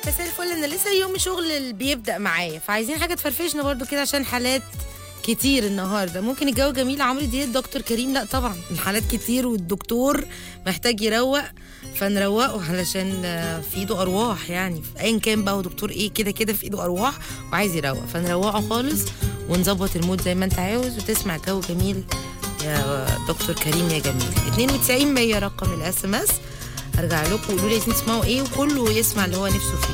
مساء الفل انا لسه يوم شغل اللي بيبدا معايا فعايزين حاجه تفرفشنا برضو كده عشان حالات كتير النهارده ممكن الجو جميل عمرو دياب دكتور كريم لا طبعا الحالات كتير والدكتور محتاج يروق فنروقه علشان آه، في ايده ارواح يعني ايا كان بقى هو دكتور ايه كده كده في ايده ارواح وعايز يروق فنروقه خالص ونظبط المود زي ما انت عاوز وتسمع جو جميل يا دكتور كريم يا جميل 92 100 رقم الاس ام اس ارجع لكم وقولوا لي عايزين تسمعوا ايه وكله يسمع اللي هو نفسه فيه